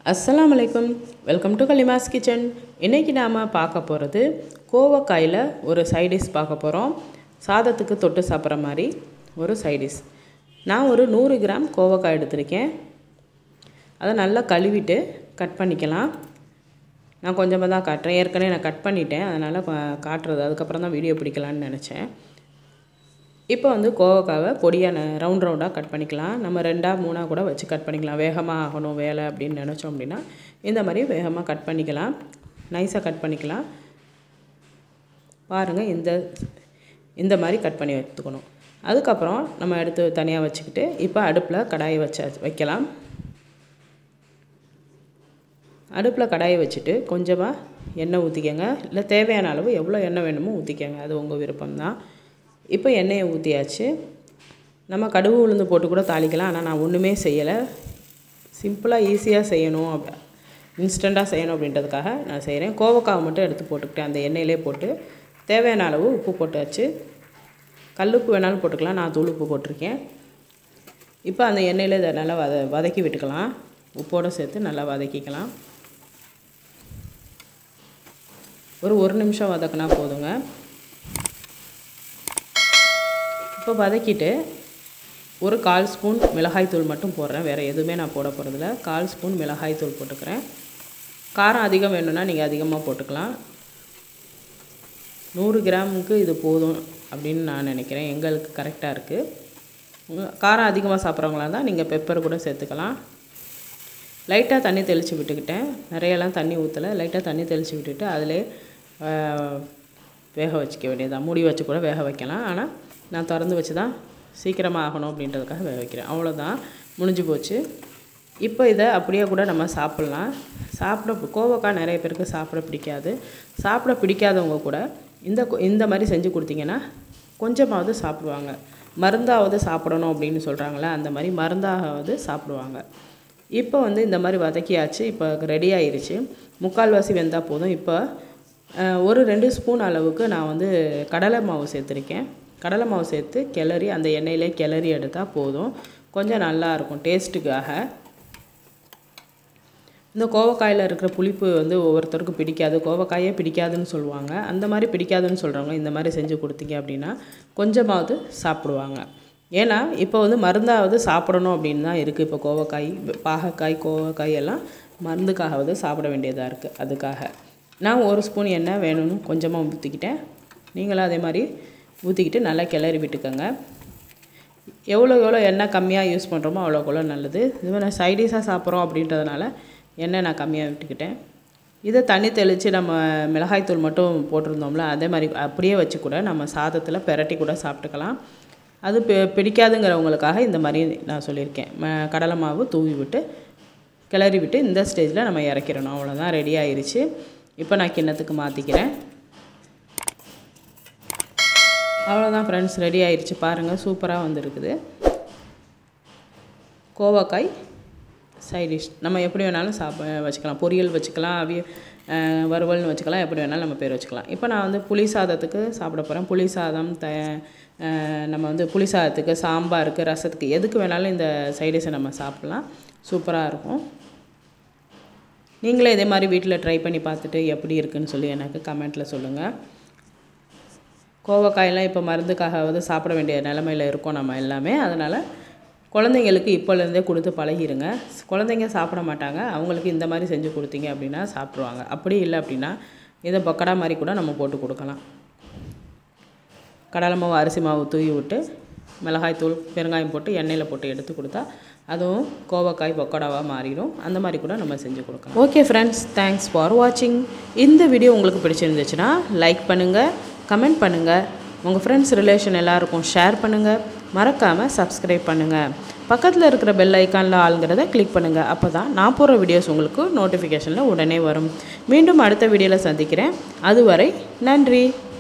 அஸ்ஸலாமு அலைக்கும் welcome to கலிமாஸ் kitchen இன்றைக்கி நாம் பார்க்க போகிறது கோவக்காயில் ஒரு சைடிஷ் பார்க்க போகிறோம் சாதத்துக்கு தொட்டு சாப்பிட்ற மாதிரி ஒரு சைடிஷ் நான் ஒரு நூறு கிராம் கோவக்காய் எடுத்திருக்கேன் அதை நல்லா கழுவிட்டு கட் பண்ணிக்கலாம் நான் கொஞ்சமாக தான் காட்டுறேன் ஏற்கனவே நான் கட் பண்ணிட்டேன் அதனால் கா- காட்டுறது அதுக்கப்புறம் தான் வீடியோ பிடிக்கலான்னு நினச்சேன் இப்போ வந்து கோவக்காவை பொடியான ரவுண்ட் ரவுண்டாக கட் பண்ணிக்கலாம் நம்ம ரெண்டாக மூணாக கூட வச்சு கட் பண்ணிக்கலாம் வேகமாக ஆகணும் வேலை அப்படின்னு நினச்சோம் அப்படின்னா இந்த மாதிரி வேகமாக கட் பண்ணிக்கலாம் நைஸாக கட் பண்ணிக்கலாம் பாருங்கள் இந்த இந்த மாதிரி கட் பண்ணி எடுத்துக்கணும் அதுக்கப்புறம் நம்ம எடுத்து தனியாக வச்சுக்கிட்டு இப்போ அடுப்பில் கடாயை வச்ச வைக்கலாம் அடுப்பில் கடாயை வச்சுட்டு கொஞ்சமாக எண்ணெய் ஊற்றிக்கங்க இல்லை தேவையான அளவு எவ்வளோ எண்ணெய் வேணுமோ ஊற்றிக்கங்க அது உங்கள் விருப்பம்தான் இப்போ எண்ணெயை ஊற்றியாச்சு நம்ம கடுகு உளுந்து போட்டு கூட தாளிக்கலாம் ஆனால் நான் ஒன்றுமே செய்யலை சிம்பிளாக ஈஸியாக செய்யணும் அப்ப இன்ஸ்டண்ட்டாக செய்யணும் அப்படின்றதுக்காக நான் செய்கிறேன் கோவக்காவை மட்டும் எடுத்து போட்டுக்கிட்டேன் அந்த எண்ணெயிலே போட்டு தேவையான அளவு உப்பு போட்டாச்சு கல்லுப்பு வேணாலும் போட்டுக்கலாம் நான் தூள் உப்பு போட்டிருக்கேன் இப்போ அந்த எண்ணெயில் இதை நல்லா வத வதக்கி விட்டுக்கலாம் உப்போடு சேர்த்து நல்லா வதக்கிக்கலாம் ஒரு ஒரு நிமிஷம் வதக்கினா போதுங்க இப்போ வதக்கிட்டு ஒரு கால் ஸ்பூன் மிளகாய்த்தூள் மட்டும் போடுறேன் வேறு எதுவுமே நான் போட போகிறதில்ல கால் ஸ்பூன் மிளகாய்த்தூள் போட்டுக்கிறேன் காரம் அதிகம் வேணும்னா நீங்கள் அதிகமாக போட்டுக்கலாம் நூறு கிராமுக்கு இது போதும் அப்படின்னு நான் நினைக்கிறேன் எங்களுக்கு கரெக்டாக இருக்குது உங்க- காரம் அதிகமாக சாப்பிட்றவங்களா இருந்தால் நீங்கள் பெப்பர் கூட சேர்த்துக்கலாம் லைட்டாக தண்ணி தெளித்து விட்டுக்கிட்டேன் நிறையெல்லாம் தண்ணி ஊற்றலை லைட்டாக தண்ணி தெளித்து விட்டுட்டு அதிலே ஆஹ், வேக வச்சுக்க வேண்டியதான் மூடி வச்சு கூட வேக வைக்கலாம் ஆனால் நான் திறந்து வச்சு தான் சீக்கிரமாக ஆகணும் அப்படின்றதுக்காக வேக வைக்கிறேன் அவ்வளோதான் முடிஞ்சு போச்சு இப்போ இதை அப்படியே கூட நம்ம சாப்பிட்லாம் சாப்பிட கோவக்காய் நிறைய பேருக்கு சாப்பிட பிடிக்காது சாப்பிட பிடிக்காதவங்க கூட இந்த கொ- இந்த மாதிரி செஞ்சு கொடுத்தீங்கன்னா கொஞ்சமாவது சாப்பிடுவாங்க மருந்தாவது சாப்பிடணும் அப்படின்னு சொல்கிறாங்களே அந்த மாதிரி மருந்தாவது சாப்பிடுவாங்க இப்போ வந்து இந்த மாதிரி வதக்கியாச்சு இப்போ ரெடி ஆயிருச்சு முக்கால்வாசி வெந்தால் போதும் இப்போ அஹ், ஒரு ரெண்டு ஸ்பூன் அளவுக்கு நான் வந்து கடலை மாவு சேர்த்துருக்கேன் கடலை மாவு சேர்த்து கிளறி அந்த எண்ணெயிலே கிளறி எடுத்தால் போதும் கொஞ்சம் நல்லா இருக்கும் டேஸ்ட்டுக்காக இந்த கோவக்காயில் இருக்கிற புளிப்பு வந்து ஒவ்வொருத்தருக்கும் பிடிக்காது கோவக்காயே பிடிக்காதுன்னு சொல்லுவாங்க அந்த மாதிரி பிடிக்காதுன்னு சொல்கிறவங்க இந்த மாதிரி செஞ்சு கொடுத்தீங்க அப்படின்னா கொஞ்சமாவது சாப்பிடுவாங்க ஏன்னா இப்போ வந்து மருந்தாவது சாப்பிடணும் அப்படின்னு தான் இருக்குது இப்போ கோவக்காய் பாகக்காய் கோவக்காய் எல்லாம் மருந்துக்காகவது சாப்பிட வேண்டியதாக இருக்குது அதுக்காக நான் ஒரு ஸ்பூன் எண்ணெய் வேணும்னு கொஞ்சமாக ஊற்றிக்கிட்டேன் நீங்களும் அதே மாதிரி ஊற்றிக்கிட்டு நல்லா கிளறி விட்டுக்கோங்க எவ்வளோ எவ்வளோ எண்ணெய் கம்மியாக யூஸ் பண்ணுறோமோ அவ்வளோக்குள்ள நல்லது இதுவே நான் சைடிஷாக சாப்பிட்றோம் அப்படின்றதுனால எண்ணெய் நான் கம்மியாக விட்டுக்கிட்டேன் இதை தண்ணி தெளித்து நம்ம மிளகாய்த்தூள் மட்டும் போட்டிருந்தோம்ல அதே மாதிரி அப்படியே வச்சு கூட நம்ம சாதத்தில் பெரட்டி கூட சாப்பிட்டுக்கலாம் அது பி பிடிக்காதுங்கிறவங்களுக்காக இந்த மாதிரி நான் சொல்லியிருக்கேன் ம- கடலை மாவு தூவி விட்டு கிளறி விட்டு இந்த ஸ்டேஜில் நம்ம இறக்கிடணும் அவ்வளோதான் ரெடி ஆயிருச்சு இப்போ நான் கிண்ணத்துக்கு மாற்றிக்கிறேன் அவ்வளோதான் ஃப்ரெண்ட்ஸ் ரெடி ஆயிருச்சு பாருங்கள் சூப்பராக வந்திருக்குது கோவக்காய் சைடிஷ் நம்ம எப்படி வேணாலும் சாப்ப வச்சுக்கலாம் பொரியல் வச்சுக்கலாம் அவிய அஹ், வறுவல்னு வச்சுக்கலாம் எப்படி வேணாலும் நம்ம பேர் வச்சுக்கலாம் இப்போ நான் வந்து புளி சாதத்துக்கு சாப்பிட போகிறேன் புளி சாதம் த அஹ், நம்ம வந்து புளி சாதத்துக்கு சாம்பாருக்கு ரசத்துக்கு எதுக்கு வேணாலும் இந்த சைடிஷை நம்ம சாப்பிட்லாம் சூப்பராக இருக்கும் நீங்களே இதே மாதிரி வீட்டில் ட்ரை பண்ணி பார்த்துட்டு எப்படி இருக்குன்னு சொல்லி எனக்கு கமெண்ட்டில் சொல்லுங்கள் கோவக்காயெல்லாம் இப்போ மருந்துக்காகவது சாப்பிட வேண்டிய நிலமையில இருக்கோம் நம்ம எல்லாமே அதனால் குழந்தைங்களுக்கு இப்போலேருந்தே கொடுத்து பழகிருங்க குழந்தைங்க சாப்பிட மாட்டாங்க அவங்களுக்கு இந்த மாதிரி செஞ்சு கொடுத்தீங்க அப்படின்னா சாப்பிட்ருவாங்க அப்படி இல்லை அப்படின்னா இதை பக்கடா மாதிரி கூட நம்ம போட்டு கொடுக்கலாம் கடலை மாவு அரிசி மாவு தூவி விட்டு மிளகாய்த்தூள் பெருங்காயம் போட்டு எண்ணெயில் போட்டு எடுத்து கொடுத்தா அதுவும் கோவக்காய் பக்கோடாவாக மாறிடும் அந்த மாதிரி கூட நம்ம செஞ்சு கொடுக்கலாம் ஓகே ஃப்ரெண்ட்ஸ் தேங்க்ஸ் ஃபார் வாட்சிங் இந்த வீடியோ உங்களுக்கு பிடிச்சிருந்துச்சுன்னா லைக் பண்ணுங்கள் கமெண்ட் பண்ணுங்கள் உங்கள் ஃப்ரெண்ட்ஸ் ரிலேஷன் எல்லாருக்கும் ஷேர் பண்ணுங்கள் மறக்காமல் சப்ஸ்கிரைப் பண்ணுங்கள் பக்கத்தில் இருக்கிற பெல் ஐக்கானில் ஆளுங்கிறத கிளிக் பண்ணுங்கள் அப்போ தான் நான் போடுற வீடியோஸ் உங்களுக்கு நோட்டிஃபிகேஷனில் உடனே வரும் மீண்டும் அடுத்த வீடியோவில் சந்திக்கிறேன் அதுவரை நன்றி